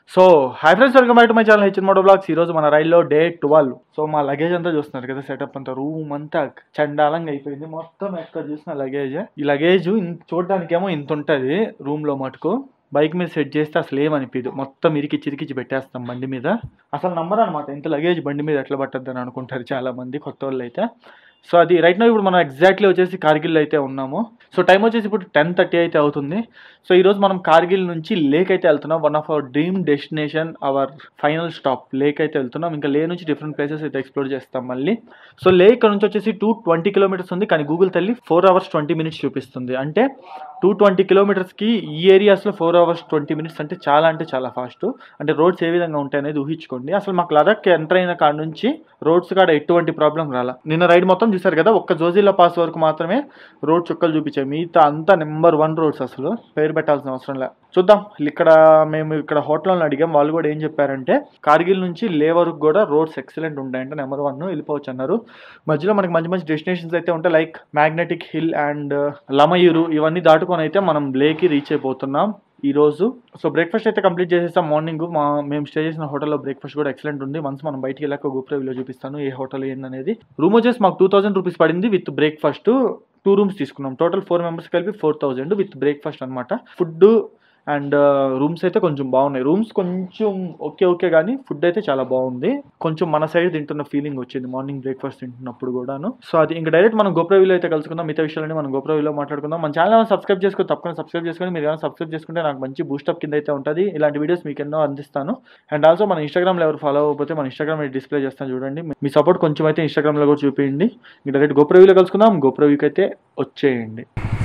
So hi friends welcome back to my channel HN moto vlogs ఈ రోజు మన రైల్లో డే ట్వెల్వ్ సో మా లగేజ్ అంతా చూస్తున్నారు కదా సెటప్ అంతా రూమ్ అంతా చండాలంగా అయిపోయింది మొత్తం ఎక్కడ చూసిన లగేజ్ ఈ లగేజ్ చూడడానికి ఏమో ఇంత ఉంటుంది రూమ్ లో మటుకు బైక్ మీద సెట్ చేస్తే అసలు ఏమనిపించదు మొత్తం ఇరికి చిరికిచ్చి పెట్టేస్తాం బండి మీద అసలు నమ్మరు అనమాట ఇంత లగేజ్ బండి మీద ఎట్లా పట్టద్దు అని అనుకుంటారు చాలా మంది కొత్త వాళ్ళు అయితే సో అది రైట్ నా ఇప్పుడు మనం ఎగ్జాక్ట్లీ వచ్చేసి కార్గిల్ అయితే ఉన్నాము సో టైం వచ్చేసి ఇప్పుడు టెన్ థర్టీ అయితే అవుతుంది సో ఈరోజు మనం కార్గిల్ నుంచి లేక్ అయితే వెళ్తున్నాం one of our dream destination our final stop లేక్ అయితే వెళ్తున్నాం ఇంకా లే నుంచి డిఫరెంట్ ప్లేసెస్ అయితే ఎక్స్ప్లోర్ చేస్తాం మళ్ళీ సో లే ఇక్కడ నుంచి వచ్చేసి టూ ట్వంటీ కిలోమీటర్స్ ఉంది కానీ గూగుల్ తల్లి ఫోర్ అవర్స్ ట్వంటీ మినిట్స్ చూపిస్తుంది అంటే టూ ట్వంటీ కిలోమీటర్స్కి ఈ ఏరియాస్లో ఫోర్ అవర్స్ ట్వంటీ మినిట్స్ అంటే చాలా అంటే చాలా ఫాస్ట్ అంటే రోడ్స్ ఏ విధంగా ఉంటాయి అనేది ఊహించుకోండి అసలు మాకు లదాఖ్ ఎంటర్ అయిన కాడ నుంచి రోడ్స్ కాడ ఎటువంటి ప్రాబ్లం రాలా నిన్న రైడ్ మొత్తం చూసారు కదా ఒక్క జోజిల్లా పాస్ వరకు మాత్రమే రోడ్ చుక్కలు చూపించాయి మిగతా అంతా నెంబర్ వన్ రోడ్స్ అసలు పేరు పెట్టాల్సిన అవసరం లే చూద్దాం ఇక్కడ మేము ఇక్కడ హోటల్లో అడిగాం వాళ్ళు కూడా ఏం చెప్పారంటే కార్గిల్ నుంచి లే వరకు కూడా రోడ్స్ ఎక్సలెంట్ ఉంటాయంటే నెంబర్ వన్ వెళ్ళిపోవచ్చు అన్నారు మధ్యలో మనకి మంచి మంచి డెస్టినేషన్స్ అయితే ఉంటాయి like magnetic hill and Lamayuru ఇవన్నీ దాటుకొని అయితే మనం లేకి రీచ్ అయిపోతున్నాం ఈ రోజు సో బ్రేక్ఫాస్ట్ అయితే కంప్లీట్ చేసేస్తాం మార్నింగ్ మా మేము స్టే చేసిన హోటల్లో బ్రేక్ఫాస్ట్ కూడా ఎక్సలెంట్ ఉంది వన్స్ మనం బయటికి వెళ్ళాక గోప్ర వీలో చూపిస్తాను ఏ హోటల్ ఏందనేది రూమ్ వచ్చేసి మాకు టూ థౌసండ్ రూపీస్ పడింది విత్ బ్రేక్ఫాస్ట్ టూ రూమ్స్ తీసుకున్నాం టోటల్ ఫోర్ మెంబర్స్ కలిపి ఫోర్ థౌసండ్ విత్ బ్రేక్ఫాస్ట్ అనమాట ఫుడ్ అండ్ రూమ్స్ అయితే కొంచెం బాగున్నాయి రూమ్స్ కొంచెం ఓకే ఓకే కానీ ఫుడ్ అయితే చాలా బాగుంది కొంచెం మన సైడ్ తింటున్న ఫీలింగ్ వచ్చింది మార్నింగ్ బ్రేక్ఫాస్ట్ తింటున్నప్పుడు కూడాను సో అది ఇంకా డైరెక్ట్ మనం గోప్రవీలో అయితే కలుసుకుందాం మిగతా విషయాలని మనం గోప్రవీలో మాట్లాడుకుందాం మన ఛానల్ సబ్స్క్రైబ్ చేసుకొని తప్పకుండా సబ్స్క్రైబ్ చేసుకొని మీరు ఏమైనా సబ్స్క్రైబ్ చేసుకుంటే నాకు మంచి బూస్టప్ కింద అయితే ఉంటుంది ఇలాంటి వీడియోస్ మీకు ఎన్నో అందిస్తాను అండ్ ఆల్సో మన ఇన్స్టాగ్రామ్లో ఎవరు ఫాలో అవ్వకపోతే మన ఇన్స్టాగ్రామ్ డిస్ప్లే చేస్తాను చూడండి మీ సపోర్ట్ కొంచెం అయితే ఇన్స్టాగ్రామ్లో కూడా చూపించండి ఇంకా డైరెక్ట్ గోప్రవీలో కలుసుకుందాం గోప్రవీకి అయితే వచ్చేయండి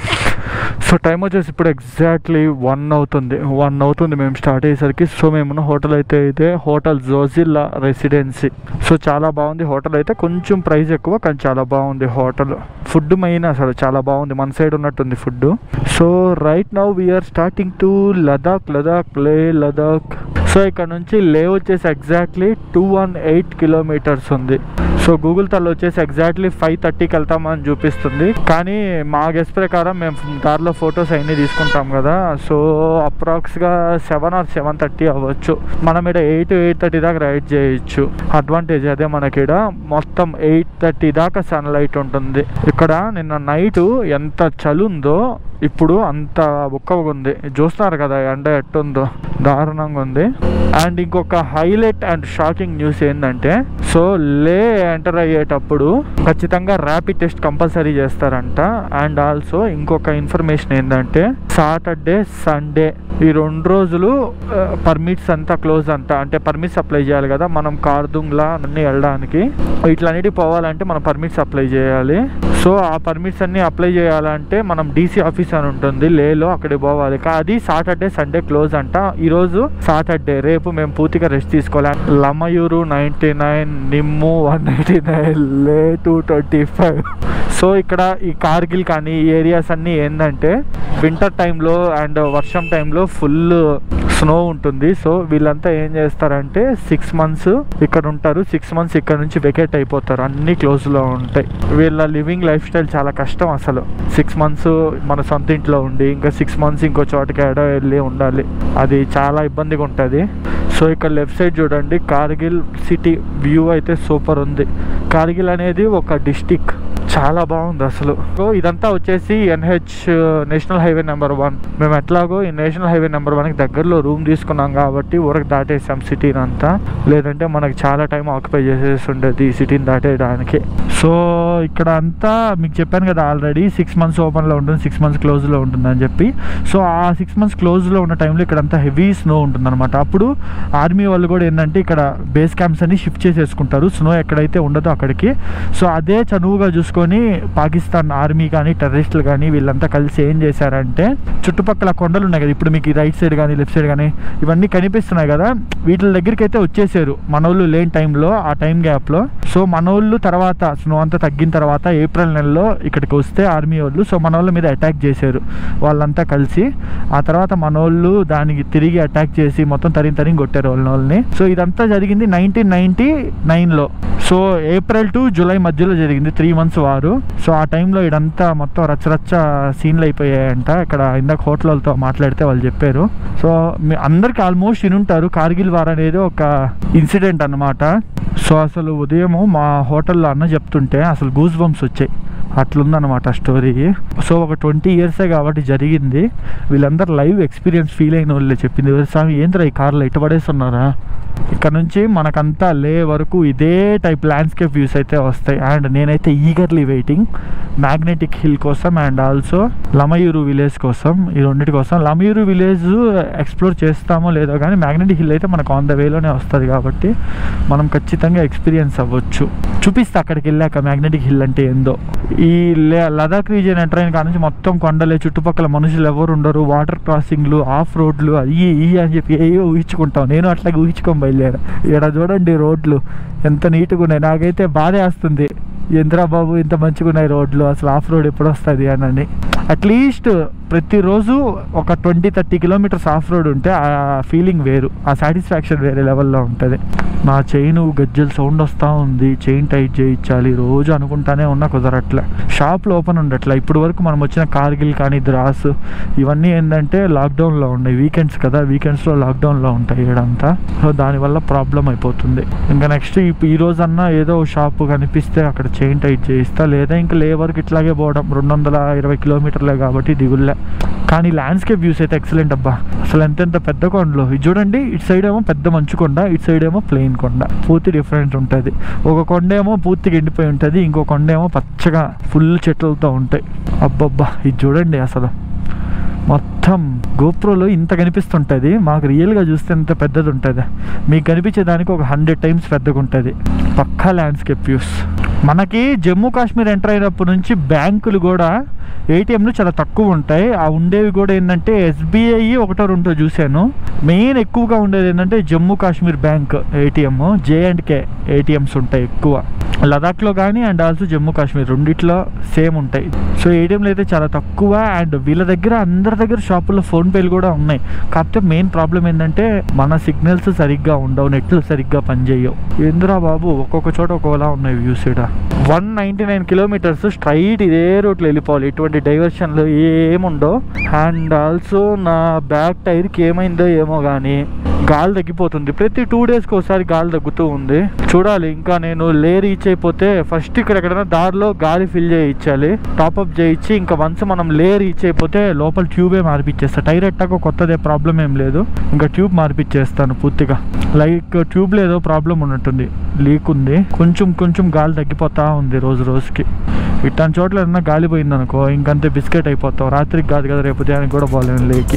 సో టైం వచ్చేసి ఇప్పుడు ఎగ్జాక్ట్లీ వన్ అవుతుంది వన్ అవుతుంది మేము స్టార్ట్ అయ్యేసరికి సో మేమున్న హోటల్ అయితే ఇదే హోటల్ జోజిల్లా రెసిడెన్సీ సో చాలా బాగుంది హోటల్ అయితే కొంచెం ప్రైస్ ఎక్కువ కానీ చాలా బాగుంది హోటల్ ఫుడ్ మెయిన్ అసలు చాలా బాగుంది మన సైడ్ ఉన్నట్టుంది food so right now we're starting to Ladakh Ladakh Leh Ladakh so ఇక్కడ నుంచి లే వచ్చేసి exactly two one eight kilometres ఉంది సో గూగుల్ తల్లి వచ్చేసి ఎగ్జాక్ట్లీ ఫైవ్ థర్టీకి వెళ్తామని చూపిస్తుంది కానీ మా గెస్ ప్రకారం మేము దారిలో ఫొటోస్ అవన్నీ తీసుకుంటాం కదా సో అప్రాక్స్గా సెవెన్ ఆర్ సెవెన్ థర్టీ అవ్వచ్చు మనం ఇక్కడ ఎయిట్ ఎయిట్ థర్టీ దాకా రైడ్ చేయొచ్చు అడ్వాంటేజ్ అదే మనకి ఇక్కడ మొత్తం ఎయిట్ థర్టీ దాకా సన్ లైట్ ఉంటుంది ఇక్కడ నిన్న నైట్ ఎంత చలి ఉందో ఇప్పుడు అంత బుక్కగా ఉంది చూస్తున్నారు కదా ఎండ ఎట్టుందో దారుణంగా ఉంది అండ్ ఇంకొక హైలైట్ అండ్ షాకింగ్ న్యూస్ ఏంటంటే సో లే ఎంటర్ అయ్యేటప్పుడు ఖచ్చితంగా ర్యాపిడ్ టెస్ట్ కంపల్సరీ చేస్తారంట అండ్ ఆల్సో ఇంకొక ఇన్ఫర్మేషన్ ఏంటంటే సాటర్డే సండే ఈ రెండు రోజులు పర్మిట్స్ అంతా క్లోజ్ అంట అంటే పర్మిట్స్ అప్లై చేయాలి కదా మనం కార్దుంగ్లా అన్ని వెళ్ళడానికి వీటిలన్నిటి పోవాలంటే మనం పర్మిట్స్ అప్లై చేయాలి సో ఆ పర్మిట్స్ అన్ని అప్లై చేయాలంటే మనం డీసీ ఆఫీస్ అని ఉంటుంది లేలో అక్కడికి పోవాలి అది సాటర్డే సండే క్లోజ్ అంట ఈరోజు సాటర్డే రేపు మేము పూర్తిగా రెస్ట్ తీసుకోవాలి Lamayuru ninety nine Nimmu one ninety nine Leh two twenty five so ఇక్కడ ఈ కార్గిల్ కానీ ఈ ఏరియాస్ అన్నీ ఏంటంటే వింటర్ టైంలో అండ్ వర్షం టైంలో ఫుల్ స్నో ఉంటుంది సో వీళ్ళంతా ఏం చేస్తారంటే సిక్స్ మంత్స్ ఇక్కడ ఉంటారు సిక్స్ మంత్స్ ఇక్కడ నుంచి వెకేట్ అయిపోతారు అన్ని క్లోజ్లో ఉంటాయి వీళ్ళ లివింగ్ లైఫ్ స్టైల్ చాలా కష్టం అసలు సిక్స్ మంత్స్ మన సొంత ఇంట్లో ఉండి ఇంకా సిక్స్ మంత్స్ ఇంకో చోటకి ఎడో వెళ్ళి ఉండాలి అది చాలా ఇబ్బందిగా ఉంటుంది సో ఇక్కడ లెఫ్ట్ సైడ్ చూడండి కార్గిల్ సిటీ వ్యూ అయితే సూపర్ ఉంది కార్గిల్ అనేది ఒక డిస్టిక్ చాలా బాగుంది అసలు సో ఇదంతా వచ్చేసి NH national highway number one మేము ఎట్లాగో ఈ నేషనల్ హైవే నెంబర్ వన్కి దగ్గరలో రూమ్ తీసుకున్నాం కాబట్టి ఊరకు దాటేసాం సిటీని అంతా లేదంటే మనకి చాలా టైం ఆక్యుపై చేసేసి ఉండేది ఈ సిటీని దాటేయడానికి సో ఇక్కడ అంతా మీకు చెప్పాను కదా ఆల్రెడీ సిక్స్ మంత్స్ ఓపెన్లో ఉంటుంది సిక్స్ మంత్స్ క్లోజ్లో ఉంటుంది అని చెప్పి సో ఆ సిక్స్ మంత్స్ క్లోజ్లో ఉన్న టైంలో ఇక్కడ అంతా హెవీ స్నో ఉంటుంది అనమాట అప్పుడు ఆర్మీ వాళ్ళు కూడా ఏంటంటే ఇక్కడ బేస్ క్యాంప్స్ అన్ని షిఫ్ట్ చేసేసుకుంటారు స్నో ఎక్కడైతే ఉండదో అక్కడికి సో అదే చనువుగా చూసుకొని పాకిస్తాన్ ఆర్మీ కానీ టెర్రరిస్టులు కానీ వీళ్ళంతా కలిసి ఏం చేశారంటే చుట్టుపక్కల కొండలు ఉన్నాయి కదా ఇప్పుడు మీకు రైట్ సైడ్ కానీ లెఫ్ట్ సైడ్ కానీ ఇవన్నీ కనిపిస్తున్నాయి కదా వీటి దగ్గరికి అయితే వచ్చేసారు మనోళ్ళు లేని టైంలో ఆ టైం గ్యాప్లో సో మనోళ్ళు తర్వాత స్నో అంతా తగ్గిన తర్వాత ఏప్రిల్ నెలలో ఇక్కడికి వస్తే ఆర్మీ వాళ్ళు సో మన వాళ్ళ మీద అటాక్ చేశారు వాళ్ళంతా కలిసి ఆ తర్వాత మనోళ్ళు దానికి తిరిగి అటాక్ చేసి మొత్తం తరిగి తరిగి కొట్టారు వాళ్ళ వాళ్ళని సో ఇదంతా జరిగింది నైన్టీన్ నైన్టీ నైన్లో సో ఏప్రిల్ టు జూలై మధ్యలో జరిగింది త్రీ మంత్స్ వార్ కారు సో ఆ టైంలో ఇదంతా మొత్తం రచ్చరచ్చ సీన్లు అయిపోయాయంట ఇక్కడ ఇందాక హోటల్తో మాట్లాడితే వాళ్ళు చెప్పారు సో మీ అందరికి ఆల్మోస్ట్ వినుంటారు కార్గిల్ వార్ అనేది ఒక ఇన్సిడెంట్ అన్నమాట సో అసలు ఉదయం మా హోటల్లో అన్న చెప్తుంటే అసలు గూస్ బంప్స్ వచ్చాయి అట్లుందన్నమాట స్టోరీ సో ఒక ట్వంటీ ఇయర్సే కాబట్టి జరిగింది వీళ్ళందరూ లైవ్ ఎక్స్పీరియన్స్ ఫీల్ అయిన వాళ్ళే చెప్పింది "ఎవరు స్వామి ఏంద్రా ఈ కార్లో ఇటు పడేస్తున్నారా ఇక్కడ నుంచి మనకంతా లే వరకు ఇదే టైప్ ల్యాండ్స్కేప్ వ్యూస్ అయితే వస్తాయి అండ్ నేనైతే ఈగర్లీ వెయిటింగ్ మ్యాగ్నెటిక్ హిల్ కోసం అండ్ ఆల్సో లమయూరు విలేజ్ కోసం ఈ రెండింటి కోసం లమయూరు విలేజ్ ఎక్స్ప్లోర్ చేస్తామో లేదో కానీ మ్యాగ్నెటిక్ హిల్ అయితే మనకు ఆన్ ద వేలోనే వస్తుంది కాబట్టి మనం ఖచ్చితంగా ఎక్స్పీరియన్స్ అవ్వచ్చు చూపిస్తా అక్కడికి వెళ్ళాక మ్యాగ్నెటిక్ హిల్ అంటే ఏందో ఈ లే- లదాఖ్ రీజియన్ ఎంటర్ అయిన కాడ నుంచి మొత్తం కొండలే చుట్టుపక్కల మనుషులు ఎవరు ఉండరు వాటర్ క్రాసింగ్లు ఆఫ్ రోడ్లు అయ్యి ఇవి అని చెప్పి ఏవో ఊహించుకుంటాం నేను అట్లాగే ఊహించుకొని బయలుదేరా ఇక్కడ చూడండి రోడ్లు ఎంత నీట్గా ఉన్నాయి నాకైతే బాధ వేస్తుంది ఎంద్రా బాబు ఇంత మంచిగా ఉన్నాయి రోడ్లు అసలు ఆఫ్ రోడ్ ఎప్పుడు వస్తుంది అని అట్లీస్ట్ ప్రతిరోజు ఒక twenty thirty kilometres of road ఉంటే ఆ ఫీలింగ్ వేరు ఆ సాటిస్ఫాక్షన్ వేరే లెవెల్లో ఉంటుంది నా చైన్ గజ్జల సౌండ్ వస్తూ ఉంది చైన్ టైట్ చేయించాలి రోజు అనుకుంటానే ఉన్నా కుదరట్లే షాప్లో ఓపెన్ ఉండట్లే ఇప్పుడు వరకు మనం వచ్చిన కార్గిల్ కానీ ద్రాస్ ఇవన్నీ ఏంటంటే లాక్డౌన్లో ఉన్నాయి వీకెండ్స్ కదా వీకెండ్స్లో లాక్డౌన్లో ఉంటాయి ఇక్కడంతా సో దానివల్ల ప్రాబ్లం అయిపోతుంది ఇంకా నెక్స్ట్ ఈ రోజన్నా ఏదో షాప్ కనిపిస్తే అక్కడ చైన్ టైట్ చేయిస్తా లేదా ఇంకా లేవర్కి ఇట్లాగే పోవడం రెండు వందల ఇరవై కిలోమీటర్లే కాబట్టి దిగుల్లే కానీ ల్యాండ్స్కేప్ వ్యూస్ అయితే ఎక్సలెంట్ అబ్బా అసలు ఎంతెంత పెద్ద కొండలు ఇది చూడండి ఇటు సైడ్ ఏమో పెద్ద మంచు కొండ ఇటు సైడ్ ఏమో ప్లెయిన్ కొండ పూర్తి డిఫరెంట్ ఉంటుంది ఒక కొండ ఏమో పూర్తిగా ఎండిపోయి ఉంటుంది ఇంకో కొండ ఏమో పచ్చగా ఫుల్ చెట్లతో ఉంటాయి అబ్బబ్బా ఇది చూడండి అసలు మొత్తం గోప్రోలో ఇంత కనిపిస్తుంటుంది మాకు రియల్గా చూస్తే ఎంత పెద్దది ఉంటుంది మీకు కనిపించేదానికి ఒక హండ్రెడ్ టైమ్స్ పెద్దగా ఉంటుంది పక్కా ల్యాండ్స్కేప్ వ్యూస్ మనకి జమ్మూ కాశ్మీర్ ఎంటర్ అయినప్పటి నుంచి బ్యాంకులు కూడా ఏటీఎంలు చాలా తక్కువ ఉంటాయి ఆ ఉండేవి కూడా ఏంటంటే ఎస్బీఐ ఒకటో రెండో చూశాను మెయిన్ ఎక్కువగా ఉండేది ఏంటంటే Jammu Kashmir bank ATM J and K ATMs ఉంటాయి ఎక్కువ లదాఖ్లో కానీ అండ్ ఆల్సో జమ్మూ కాశ్మీర్ రెండిట్లో సేమ్ ఉంటాయి సో ఏటీఎంలు అయితే చాలా తక్కువ అండ్ వీళ్ళ దగ్గర అందరి దగ్గర షాపుల్లో ఫోన్పేలు కూడా ఉన్నాయి కాకపోతే మెయిన్ ప్రాబ్లం ఏంటంటే మన సిగ్నల్స్ సరిగ్గా ఉండవు నెట్లు సరిగ్గా పనిచేయవు ఎందురా బాబు ఒక్కొక్క చోట ఒక్కోలా ఉన్నాయి వ్యూస్ ఇక్కడ one ninety nine kilometres straight ఇదే రూట్లో వెళ్ళిపోవాలి ఎటువంటి డైవర్షన్లు ఏముండవు అండ్ ఆల్సో నా బ్యాక్ టైర్కి ఏమైందో ఏమో కానీ గాలి తగ్గిపోతుంది ప్రతి టూ డేస్కి ఒకసారి గాలి తగ్గుతూ ఉంది చూడాలి ఇంకా నేను లే రీచ్ అయిపోతే ఫస్ట్ ఇక్కడ ఎక్కడైనా దారిలో గాలి ఫిల్ చేయించాలి టాప్అప్ చేయించి ఇంకా వన్స్ మనం లే రీచ్ అయిపోతే లోపల ట్యూబే మార్పిచ్చేస్తా టైర్ ఎట్టాకో కొత్తదే ప్రాబ్లం ఏం లేదు ఇంకా ట్యూబ్ మార్పిచ్చేస్తాను పూర్తిగా లైక్ ట్యూబ్లో ఏదో ప్రాబ్లం ఉన్నట్టుంది లీక్ ఉంది కొంచెం కొంచెం గాలి తగ్గిపోతా ఉంది రోజు రోజుకి ఇట్లాంటి చోట్ల ఏదన్నా గాలి పోయిందనుకో ఇంకంతే బిస్కెట్ అయిపోతాం రాత్రికి కాదు కదా రేపు ఉదయానికి కూడా పోలేను లేకి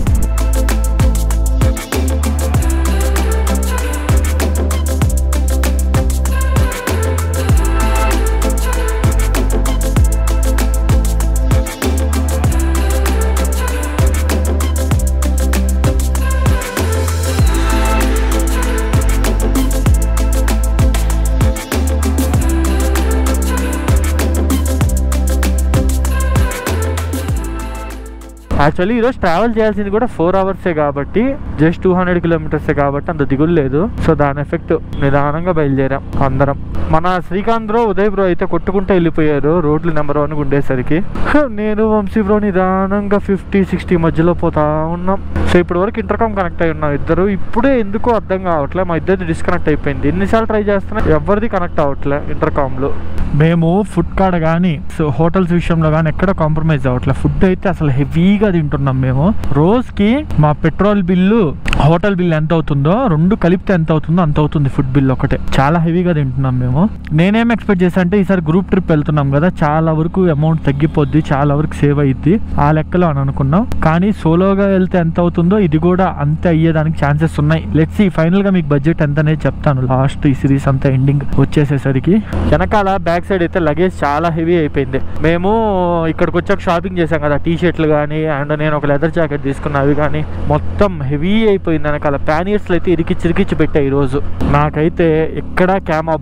యాక్చువల్లీ ఈరోజు ట్రావెల్ చేయాల్సింది కూడా ఫోర్ అవర్సే కాబట్టి జస్ట్ టూ హండ్రెడ్ కిలోమీటర్సే కాబట్టి అంత దిగులు లేదు సో దాని ఎఫెక్ట్ నిదానంగా బయలుదేరాం అందరం మన శ్రీకాంత్ బ్రో ఉదయ్ బ్రో అయితే కొట్టుకుంటూ వెళ్ళిపోయారు రోడ్లు నెంబర్ వన్ ఉండేసరికి హ, నేను వంశీ బ్రో నిదానంగా ఫిఫ్టీ సిక్స్టీ మధ్యలో పోతా ఉన్నాం సో ఇప్పటి వరకు ఇంటర్కామ్ కనెక్ట్ అయి ఉన్నాం ఇద్దరు ఇప్పుడే ఎందుకో అర్థం కావట్లే మా ఇద్దరిది డిస్కనెక్ట్ అయిపోయింది ఎన్నిసార్లు ట్రై చేస్తున్నా ఎవరిది కనెక్ట్ అవ్వట్లే ఇంటర్కామ్లో మేము ఫుడ్ కాడ కానీ సో హోటల్స్ విషయంలో కానీ ఎక్కడ కాంప్రమైజ్ అవ్వట్లే ఫుడ్ అయితే అసలు హెవీగా తింటున్నాం మేము రోజుకి మా పెట్రోల్ బిల్లు హోటల్ బిల్ ఎంత అవుతుందో రెండు కలిపితే ఎంత అవుతుందో అంత అవుతుంది ఫుడ్ బిల్ ఒకటే చాలా హెవీగా తింటున్నాం మేము నేనేం ఎక్స్పెక్ట్ చేశా అంటే ఈసారి గ్రూప్ ట్రిప్ వెళ్తున్నాం కదా చాలా వరకు అమౌంట్ తగ్గిపోద్ది చాలా వరకు సేవ్ అయ్యిద్ది ఆ లెక్కలో అని అనుకున్నాం కానీ సోలోగా వెళ్తే ఎంత అవుతుందో ఇది కూడా అంతే అయ్యేదానికి ఛాన్సెస్ ఉన్నాయి లెట్స్ ఈ ఫైనల్ గా మీకు బడ్జెట్ ఎంత అనేది చెప్తాను లాస్ట్ ఈ సిరీస్ అంతా ఎండింగ్ వచ్చేసేసరికి వెనకాల బ్యాక్ సైడ్ అయితే లగేజ్ చాలా హెవీ అయిపోయింది మేము ఇక్కడికి వచ్చాక షాపింగ్ చేసాం కదా టీ షర్ట్లు కానీ అండ్ నేను ఒక లెదర్ జాకెట్ తీసుకున్నా అవి కానీ మొత్తం హెవీ అయిపోయింది వెనకాల ప్యానియర్స్లు అయితే ఇరికిచ్చి ఇరికిచ్చి పెట్టాయి ఈరోజు నాకైతే ఎక్కడా క్యామ్ ఆపు బుద్ధి కావట్లేదు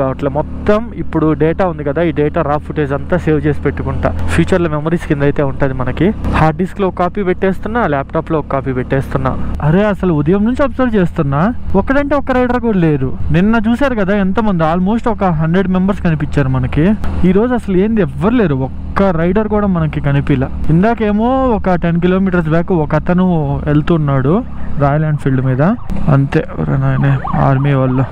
కావట్లేదు మొత్తం ఇప్పుడు డేటా ఉంది కదా ఈ డేటా రా ఫుటేజ్ అంతా సేవ్ చేసి పెట్టుకుంటా ఫ్యూచర్లో మెమరీస్ కింద అయితే ఉంటుంది మనకి హార్డ్ డిస్క్లో ఒక కాపీ పెట్టేస్తున్నా ల్యాప్టాప్లో ఒక కాపీ పెట్టేస్తున్నా అరే అసలు ఉదయం నుంచి అబ్జర్వ్ చేస్తున్నా ఒకడంటే ఒక రైడర్ కూడా లేరు నిన్న చూశారు కదా ఎంతమంది ఆల్మోస్ట్ ఒక హండ్రెడ్ మెంబర్స్ కనిపించారు మనకి ఈ రోజు అసలు ఏంది ఎవ్వరు లేరు ఒక్క రైడర్ కూడా మనకి కనిపించలే ఇందాకేమో ఒక టెన్ కిలోమీటర్స్ బ్యాక్ ఒక అతను వెళ్తున్నాడు రాయల్ ఎన్ఫీల్డ్ మీద అంతే ఆర్మీ వాళ్ళు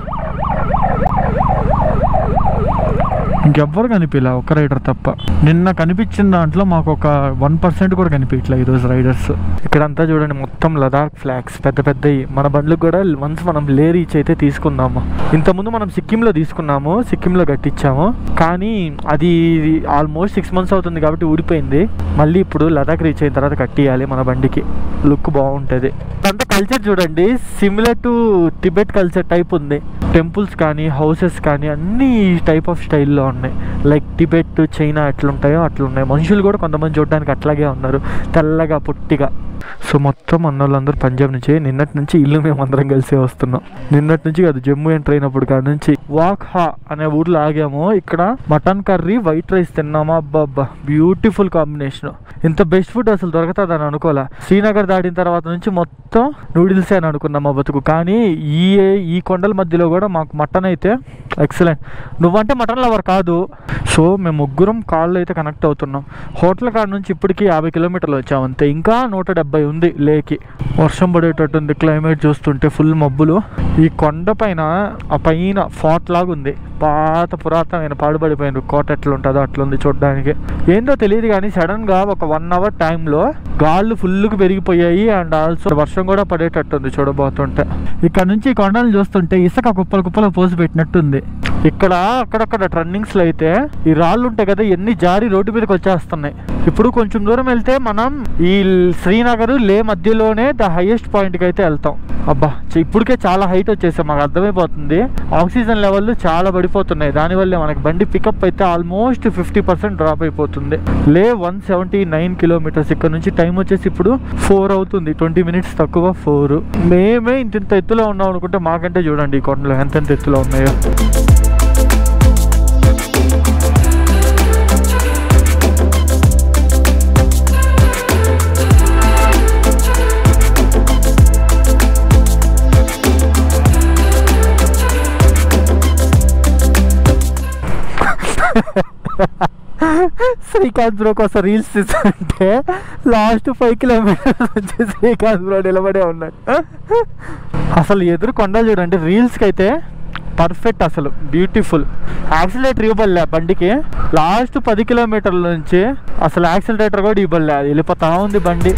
ఇంకెవ్వరు కనిపించలే ఒక్క రైడర్ తప్ప నిన్న కనిపించిన దాంట్లో మాకు ఒక వన్ పర్సెంట్ కూడా కనిపించలే ఈరోజు రైడర్స్ ఇక్కడంతా చూడండి మొత్తం లదాఖ్ ఫ్లాగ్స్ పెద్ద పెద్దవి మన బండ్లకు కూడా వన్స్ మనం లే రీచ్ అయితే తీసుకుందాము ఇంతకుముందు మనం సిక్కింలో తీసుకున్నాము సిక్కింలో కట్టించాము కానీ అది ఆల్మోస్ట్ సిక్స్ మంత్స్ అవుతుంది కాబట్టి ఊడిపోయింది మళ్ళీ ఇప్పుడు లదాఖ్ రీచ్ అయిన తర్వాత కట్టియాలి మన బండికి లుక్ బాగుంటుంది అంతా కల్చర్ చూడండి similar to Tibet culture type ఉంది టెంపుల్స్ కానీ హౌసెస్ కానీ అన్ని టైప్ ఆఫ్ స్టైల్లో ఉన్నాయి లైక్ టిబెట్ చైనా ఎట్లుంటాయో అట్లున్నాయి మనుషులు కూడా కొంతమంది చూడడానికి అట్లాగే ఉన్నారు తెల్లగా పొట్టిగా సో మొత్తం అన్న వాళ్ళందరూ పంజాబ్ నుంచి నిన్నటి నుంచి ఇల్లు మేము అందరం కలిసి వస్తున్నాం నిన్నటి నుంచి కాదు జమ్మూ ఎంటర్ అయినప్పుడు కాడ నుంచి వాక్ హా అనే ఊర్లో ఆగాము ఇక్కడ మటన్ కర్రీ వైట్ రైస్ తిన్నామా అబ్బా అబ్బా బ్యూటిఫుల్ కాంబినేషన్ ఇంత బెస్ట్ ఫుడ్ అసలు దొరకతుందని అనుకోలే శ్రీనగర్ దాటిన తర్వాత నుంచి మొత్తం నూడిల్సే అని అనుకున్నాం మా బతుకు కానీ ఈ ఈ కొండల మధ్యలో కూడా మాకు మటన్ అయితే ఎక్సలెంట్ నువ్వంటే మటన్ లవర్ కాదు సో మేము ముగ్గురం కాళ్ళు అయితే కనెక్ట్ అవుతున్నాం హోటల్ కాడ నుంచి ఇప్పటికి యాభై కిలోమీటర్లు వచ్చాం అంతే ఇంకా నూట డెబ్బై ఉంది లేకి వర్షం పడేటట్టుంది క్లైమేట్ చూస్తుంటే ఫుల్ మబ్బులు ఈ కొండ పైన ఆ పైన ఫాట్ లాగా ఉంది పాత పురాతనమైన పాడుబడిపోయిన కోట ఎట్లా ఉంటుందో అట్లా ఉంది చూడడానికి ఏందో తెలియదు కానీ సడన్ గా ఒక వన్ అవర్ టైంలో గాళ్ళు ఫుల్గా పెరిగిపోయాయి అండ్ ఆల్సో వర్షం కూడా పడేటట్టుంది చూడబోతుంటే ఇక్కడ నుంచి ఈ కొండలు చూస్తుంటే ఇసుక కుప్పలు కుప్పలు పోసి పెట్టినట్టుంది ఇక్కడ అక్కడక్కడ టర్నింగ్స్ లో అయితే ఈ రాళ్ళు ఉంటాయి కదా ఎన్ని జారి రోడ్డు మీదకి వచ్చేస్తున్నాయి ఇప్పుడు కొంచెం దూరం వెళ్తే మనం ఈ శ్రీనగర్ లే మధ్యలోనే ద హైయెస్ట్ పాయింట్ కి అయితే వెళ్తాం అబ్బా చ- ఇప్పటికే చాలా హైట్ వచ్చేసాం మాకు అర్థమైపోతుంది ఆక్సిజన్ లెవెల్ చాలా పడిపోతున్నాయి దానివల్లే మనకి బండి పికప్ అయితే ఆల్మోస్ట్ ఫిఫ్టీ పర్సెంట్ డ్రాప్ అయిపోతుంది లే వన్ సెవెంటీ నైన్ కిలోమీటర్స్ ఇక్కడ నుంచి టైం వచ్చేసి ఇప్పుడు ఫోర్ అవుతుంది ట్వంటీ మినిట్స్ తక్కువ ఫోర్ మేమే ఇంత ఇంత ఎత్తులో ఉన్నాం అనుకుంటే మాకంటే చూడండి ఈ కొండలు ఎంతెంత ఎత్తులో ఉన్నాయో శ్రీకాంత్ బ్రో కోసం రీల్స్ తీస్తుంటే లాస్ట్ ఫైవ్ కిలోమీటర్స్ వచ్చి శ్రీకాంత్ బ్రో నిలబడే ఉన్నాడు అసలు ఎదురు కొండలు చూడండి రీల్స్కి అయితే పర్ఫెక్ట్ అసలు బ్యూటిఫుల్ యాక్సిలేటర్ ఇవ్వబడలే బండికి లాస్ట్ పది కిలోమీటర్ల నుంచి అసలు యాక్సిలరేటర్ కూడా ఇవ్వలే అది వెళ్ళిపోతా ఉంది బండి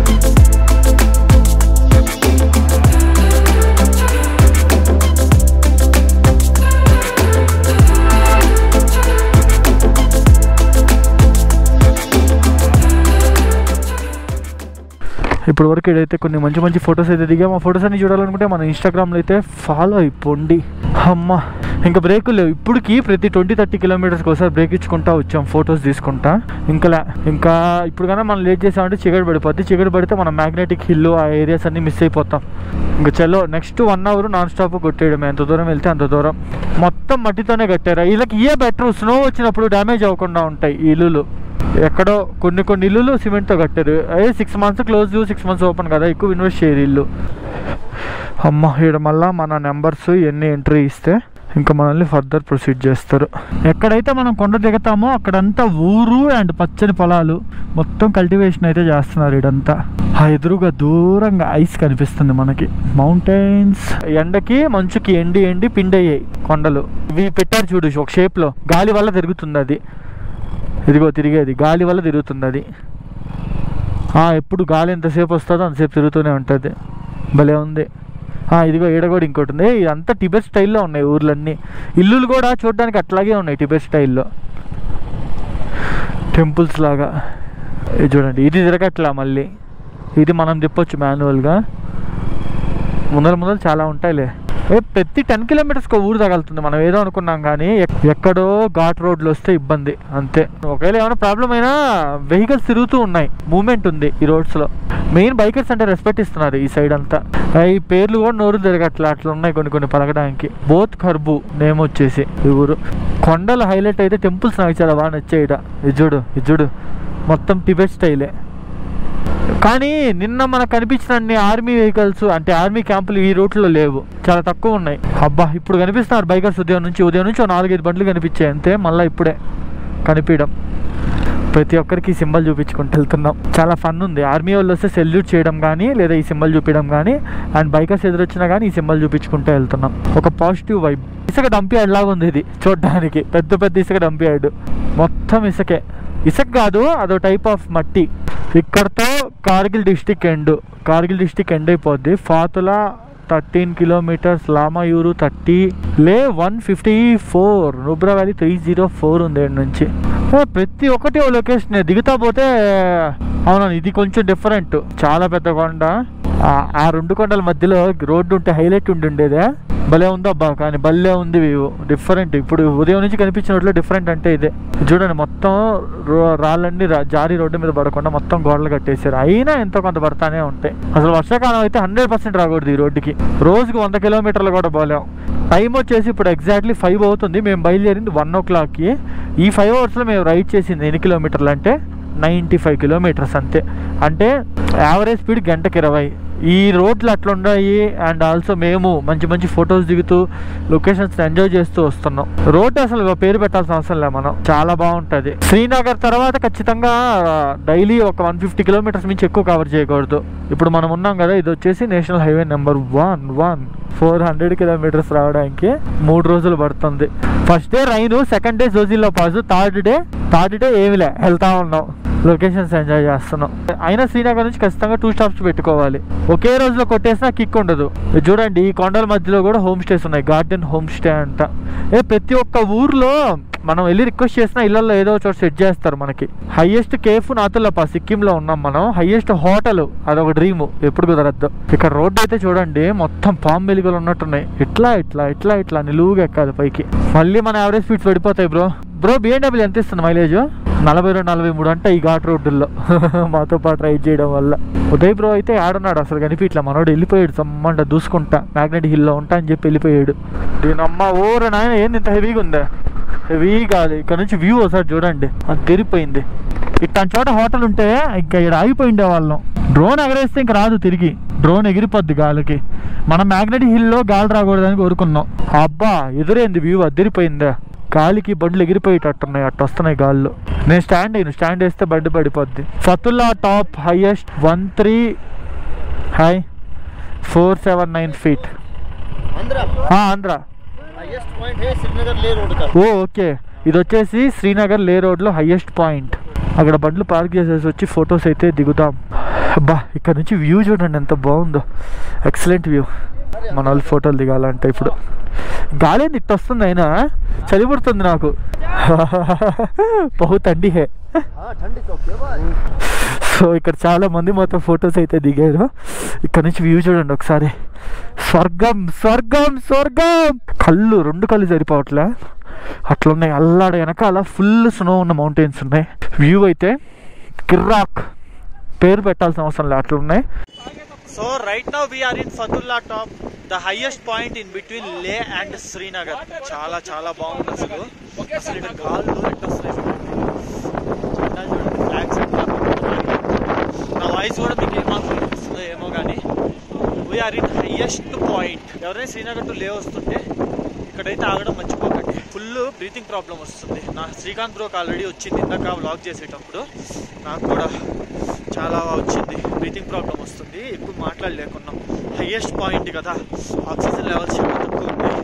ఇప్పుడు వరకు ఇదైతే కొన్ని మంచి మంచి ఫొటోస్ అయితే దిగాము ఆ ఫొటోస్ అన్ని చూడాలనుకుంటే మన ఇన్స్టాగ్రామ్లో అయితే ఫాలో అయిపోండి అమ్మ ఇంకా బ్రేక్ లేవు ఇప్పటికి ప్రతి ట్వంటీ థర్టీ కిలోమీటర్స్కి ఒకసారి బ్రేక్ ఇచ్చుకుంటా వచ్చాం ఫొటోస్ తీసుకుంటా ఇంకా లే- ఇంకా ఇప్పుడు కన్నా మనం లేట్ చేసామంటే చీకటి పడిపోద్ది చీకటి పడితే మనం మ్యాగ్నెటిక్ హిల్ ఆ ఏరియాస్ అన్ని మిస్ అయిపోతాం ఇంకా చలో next one hour non stop కొట్టేయడమే ఎంత దూరం వెళ్తే అంత దూరం మొత్తం మట్టితోనే కట్టారు వీళ్ళకి ఇయే బెటర్ స్నో వచ్చినప్పుడు డ్యామేజ్ అవ్వకుండా ఉంటాయి ఈ ఇల్లులు ఎక్కడో కొన్ని కొన్ని ఇల్లులు సిమెంట్తో కట్టారు అదే six months close six months open కదా ఎక్కువ ఇన్వెస్ట్ చేయరు ఇల్లు అమ్మ ఇక్కడ మళ్ళా మన నెంబర్స్ ఎన్ని ఎంట్రీ ఇస్తే ఇంకా మనల్ని ఫర్దర్ ప్రొసీడ్ చేస్తారు ఎక్కడైతే మనం కొండ దిగుతామో అక్కడంతా ఊరు అండ్ పచ్చని పొలాలు మొత్తం కల్టివేషన్ అయితే చేస్తున్నారు ఇడంతా ఆ ఎదురుగా దూరంగా ఐస్ కనిపిస్తుంది మనకి మౌంటైన్స్ ఎండకి మంచుకి ఎండి ఎండి పిండి అయ్యాయి కొండలు ఇవి పెట్టారు చూడు ఒక షేప్లో గాలి వల్ల తిరుగుతుంది అది ఇదిగో తిరిగేది గాలి వల్ల తిరుగుతుంది అది ఆ, ఎప్పుడు గాలి ఎంతసేపు వస్తుందో అంతసేపు తిరుగుతూనే ఉంటుంది భలే ఉంది ఆ, ఇదిగో ఈడ కూడా ఇంకోటి ఉంది ఏయ్, ఇదంతా టిబెట్ స్టైల్లో ఉన్నాయి ఊర్లన్నీ ఇల్లులు కూడా చూడడానికి అట్లాగే ఉన్నాయి టిబెట్ స్టైల్లో టెంపుల్స్ లాగా ఇది చూడండి ఇది తిరగట్లా మళ్ళీ ఇది మనం తిప్పొచ్చు మాన్యువల్గా ముందర ముందర చాలా ఉంటాయిలే ఏ ప్రతి టెన్ కిలోమీటర్స్కి ఊరు తగలుతుంది మనం ఏదో అనుకున్నాం కానీ ఎక్- ఎక్కడో ఘాట్ రోడ్లు వస్తే ఇబ్బంది అంతే ఒకవేళ ఏమైనా ప్రాబ్లం అయినా వెహికల్స్ తిరుగుతూ ఉన్నాయి మూమెంట్ ఉంది ఈ రోడ్స్లో మెయిన్ బైకర్స్ అంటే రెస్పెక్ట్ ఇస్తున్నారు ఈ సైడ్ అంతా ఆ, ఈ పేర్లు కూడా నోరు తిరగట్లా అట్లా ఉన్నాయి కొన్ని కొన్ని పలకడానికి బోత్ ఖర్బు నేమ్ వచ్చేసి ఈ ఊరు కొండల హైలైట్ అయితే టెంపుల్స్ నాకు చాలా బాగా నచ్చాయి ఈడ. ఇది చూడు ఇది చూడు మొత్తం టిబెట్ స్టైలే కానీ నిన్న మనకు కనిపించిన అన్ని ఆర్మీ వెహికల్స్ అంటే ఆర్మీ క్యాంపులు ఈ రూట్లో లేవు చాలా తక్కువ ఉన్నాయి అబ్బా ఇప్పుడు కనిపిస్తున్నారు బైకర్స్ ఉదయం నుంచి ఉదయం నుంచి ఓ నాలుగైదు బండ్లు కనిపించాయి అంతే మళ్ళీ ఇప్పుడే కనిపించడం ప్రతి ఒక్కరికి సింబల్ చూపించుకుంటూ వెళ్తున్నాం చాలా ఫన్ ఉంది ఆర్మీ వాళ్ళు వస్తే సెల్యూట్ చేయడం కానీ లేదా ఈ సింబల్ చూపించడం కానీ అండ్ బైకర్స్ ఎదురొచ్చినా కానీ ఈ సింబల్ చూపించుకుంటూ వెళ్తున్నాం ఒక పాజిటివ్ వైబ్ ఇసుక డంపి యార్డ్ లాగా ఉంది ఇది చూడడానికి పెద్ద పెద్ద ఇసుక డంపి యార్డ్ మొత్తం ఇసుకే ఇసుక కాదు అదో టైప్ ఆఫ్ మట్టి ఇక్కడతో Kargil district end Kargil district end అయిపోద్ది Fotula thirteen kilometres Lamayuru thirty Leh one fifty four Nubra valley three zero four ఉంది ఈడ నుంచి ఏ, ప్రతి ఒక్కటి ఓ లొకేషన్ దిగుతా పోతే అవునవును ఇది కొంచెం డిఫరెంట్ చాలా పెద్ద కొండ ఆ- ఆ రెండు కొండల మధ్యలో రోడ్డు ఉంటే హైలైట్ ఉండుండేదే భలే ఉంది అబ్బా కానీ భలే ఉంది వ్యూ డిఫరెంట్ ఇప్పుడు ఉదయం నుంచి కనిపించినట్లు డిఫరెంట్ అంటే ఇదే చూడండి మొత్తం రో- రాళ్ళన్నీ రా- జారి రోడ్డు మీద పడకుండా మొత్తం గోడలు కట్టేశారు అయినా ఎంతో కొంత పడతానే ఉంటాయి అసలు వర్షాకాలం అయితే హండ్రెడ్ పర్సెంట్ రాకూడదు ఈ రోడ్డుకి రోజుకి వంద కిలోమీటర్లు కూడా పోలేం టైం వచ్చేసి ఇప్పుడు ఎగ్జాక్ట్లీ ఫైవ్ అవుతుంది మేము బయలుదేరింది వన్ ఓ క్లాక్కి ఈ ఫైవ్ అవర్స్లో మేము రైడ్ చేసింది ఎన్ని కిలోమీటర్లు అంటే నైంటీ ఫైవ్ కిలోమీటర్స్ అంతే అంటే యావరేజ్ స్పీడ్ గంటకి ఇరవై ఈ రోడ్లు అట్లా ఉన్నాయి అండ్ ఆల్సో మేము మంచి మంచి ఫొటోస్ దిగుతూ లొకేషన్స్ ఎంజాయ్ చేస్తూ వస్తున్నాం రోడ్ అసలు పేరు పెట్టాల్సిన అవసరం లే మనం చాలా బాగుంటుంది శ్రీనగర్ తర్వాత ఖచ్చితంగా డైలీ ఒక వన్ ఫిఫ్టీ కిలోమీటర్స్ నుంచి ఎక్కువ కవర్ చేయకూడదు ఇప్పుడు మనం ఉన్నాం కదా ఇది వచ్చేసి national highway number one one four hundred kilometres రావడానికి మూడు రోజులు పడుతుంది ఫస్ట్ డే రైను సెకండ్ డే జోజిల్లో పాజు థర్డ్ డే థర్డ్ డే ఏమిలే వెళ్తా ఉన్నాం లొకేషన్స్ ఎంజాయ్ చేస్తున్నాం అయినా శ్రీనగర్ నుంచి ఖచ్చితంగా టూ స్టాప్స్ పెట్టుకోవాలి ఒకే రోజులో కొట్టేసినా కిక్ ఉండదు ఇది చూడండి ఈ కొండల మధ్యలో కూడా హోమ్ స్టేస్ ఉన్నాయి గార్డెన్ హోమ్ స్టే అంట ఏ ప్రతి ఒక్క ఊర్లో మనం వెళ్ళి రిక్వెస్ట్ చేసినా ఇళ్లలో ఏదో ఒక చోట సెట్ చేస్తారు మనకి హైయెస్ట్ కేఫ్ నాతులపా సిక్కింలో ఉన్నాం మనం హైయెస్ట్ హోటల్ అదొక డ్రీమ్ ఎప్పుడు కుదరద్దు ఇక్కడ రోడ్డు అయితే చూడండి మొత్తం పామ్ వెలుగులు ఉన్నట్టున్నాయి ఇట్లా ఇట్లా ఇట్లా ఇట్లా నిలువుగా ఎక్కాలి పైకి మళ్ళీ మన యావరేజ్ స్పీడ్స్ పడిపోతాయి బ్రో బ్రో బిఎండబ్ల్యూ ఎంత ఇస్తుంది మైలేజ్ నలభై రెండు నలభై మూడు అంటే ఈ ఘాట్ రోడ్డుల్లో మాతో పాటు రైడ్ చేయడం వల్ల ఉదయ్ బ్రో అయితే ఆడున్నాడు అసలు కనిపి ఇట్లా మనోడు వెళ్ళిపోయాడు సమ్మంట దూసుకుంటా మ్యాగ్నెట్ హిల్లో ఉంటా అని చెప్పి వెళ్ళిపోయాడు దీనమ్మ ఓర నాయన ఏంది ఇంత హెవీగా ఉందా హెవీ కాదు ఇక్కడ నుంచి వ్యూ ఒకసారి చూడండి అది తెరిపోయింది ఇట్లాంటి చోట హోటల్ ఉంటే ఇంకా ఇక్కడ ఆగిపోయిండే వాళ్ళం డ్రోన్ ఎగరేస్తే ఇంక రాదు తిరిగి డ్రోన్ ఎగిరిపోద్ది గాలికి మనం మ్యాగ్నెట్ హిల్లో గాలి రాకూడదని కోరుకున్నాం అబ్బా ఎదురైంది వ్యూ అదిరిపోయిందా గాలికి బండ్లు ఎగిరిపోయేటట్టున్నాయి అట్ట వస్తున్నాయి గాల్లో నేను స్టాండ్ అయ్యాను స్టాండ్ వేస్తే బండి పడిపోద్ది Fotula top highest one three high four seven nine feet Andhra Andhra highest point है श्रीनगर ले रोड का ఓ ఓకే ఇది వచ్చేసి శ్రీనగర్ లే రోడ్లో హైయెస్ట్ పాయింట్ అక్కడ బండ్లు పార్క్ చేసేసి వచ్చి ఫొటోస్ అయితే దిగుతాం అబ్బా ఇక్కడ నుంచి వ్యూ చూడండి ఎంత బాగుందో ఎక్సలెంట్ వ్యూ మన వాళ్ళు ఫోటోలు దిగాలంటే ఇప్పుడు గాలి ఏంది ఇట్ట వస్తుంది అయినా చలి పుడుతుంది నాకు బహు తండి హే हाँ ठंडी तो क्या बात సో ఇక్కడ చాలా మంది మొత్తం ఫొటోస్ అయితే దిగారు ఇక్కడ నుంచి వ్యూ చూడండి ఒకసారి స్వర్గం స్వర్గం స్వర్గం కళ్ళు రెండు కళ్ళు సరిపోవట్లే అట్లా ఉన్నాయి అల్లాడ వెనకాల ఫుల్ స్నో ఉన్న మౌంటైన్స్ ఉన్నాయి వ్యూ అయితే కిర్రాక్ పేరు పెట్టాల్సిన అవసరం లేదు అట్లా ఉన్నాయి so right now we're in Fotula top the highest point in between Leh and Srinagar చాలా చాలా బాగుంది అసలు అసలు ఇక్కడ గాల్లో ఎట్లా వస్తున్నాయి జెండా చూడండి ఫ్లాగ్స్ నా వాయిస్ కూడా మీకు ఏమాత్రం వినిపిస్తుందో ఏమో కానీ వీఆర్ ఇన్ హైయెస్ట్ పాయింట్ ఎవరైనా శ్రీనగర్ టు లే వస్తుంటే ఇక్కడైతే ఆగడం మర్చిపోకండి ఫుల్ బ్రీతింగ్ ప్రాబ్లం వస్తుంది నా శ్రీకాంత్ బ్రోకి ఆల్రెడీ వచ్చింది ఇందాక వ్లాగ్ చేసేటప్పుడు నాకు కూడా చాలా వచ్చింది బ్రీతింగ్ ప్రాబ్లం వస్తుంది ఎక్కువ మాట్లాడలేకున్నాం హైయెస్ట్ పాయింట్ కదా ఆక్సిజన్ లెవెల్స్ చాలా తక్కువ ఉన్నాయి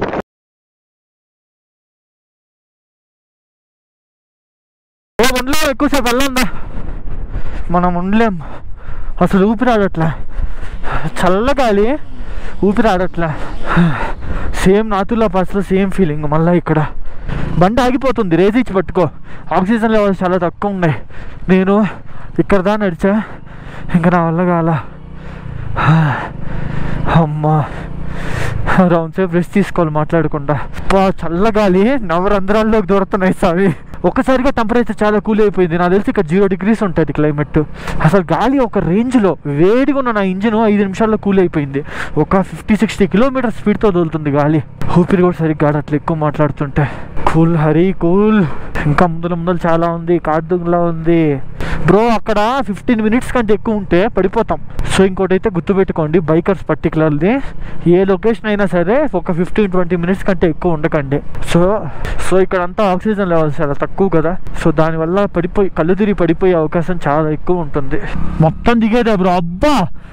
ఏ ఉండలేం ఎక్కువసేపు వెళ్ళందా మనం ఉండలేం అసలు ఊపిరి ఆడట్లే చల్లగాలి ఊపిరి ఆడట్లే సేమ్ నాతుల్లో పాస్లో సేమ్ ఫీలింగ్ మళ్ళీ ఇక్కడ బండి ఆగిపోతుంది రేజ్ ఇచ్చి పట్టుకో ఆక్సిజన్ లెవెల్స్ చాలా తక్కువ ఉన్నాయి నేను ఇక్కడ దా నడిచా ఇంకా నా వల్ల కాల అమ్మా రౌండ్ సేపు రెస్ట్ తీసుకోవాలి మాట్లాడకుండా అబ్బా, చల్లగాలి నవరంధ్రాల్లోకి దూరుతున్నాయి సావి ఒక్కసారిగా టెంపరేచర్ చాలా కూల్ అయిపోయింది నాకు తెలిసి ఇక్కడ జీరో డిగ్రీస్ ఉంటుంది క్లైమేట్ అసలు గాలి ఒక రేంజ్లో వేడిగా ఉన్న నా ఇంజిన్ ఐదు నిమిషాల్లో కూల్ అయిపోయింది ఒక ఫిఫ్టీ సిక్స్టీ కిలోమీటర్ స్పీడ్తో తోలుతుంది గాలి ఊపిరి కూడా సరిగ్గా అట్లా ఎక్కువ మాట్లాడుతుంటే కూల్ హరి కూల్ ఇంకా ముందర ముందర చాలా ఉంది కార్డులా ఉంది బ్రో అక్కడ ఫిఫ్టీన్ మినిట్స్ కంటే ఎక్కువ ఉంటే పడిపోతాం సో ఇంకోటి అయితే గుర్తుపెట్టుకోండి బైకర్స్ పర్టికులర్లీ ఏ లొకేషన్ అయినా సరే ఒక ఫిఫ్టీన్ ట్వంటీ మినిట్స్ కంటే ఎక్కువ ఉండకండి సో సో ఇక్కడ అంతా ఆక్సిజన్ లెవెల్స్ చాలా తక్కువ కదా సో దానివల్ల పడిపోయి కళ్ళు తిరిగి పడిపోయే అవకాశం చాలా ఎక్కువ ఉంటుంది మొత్తం దిగేదే బ్రో అబ్బా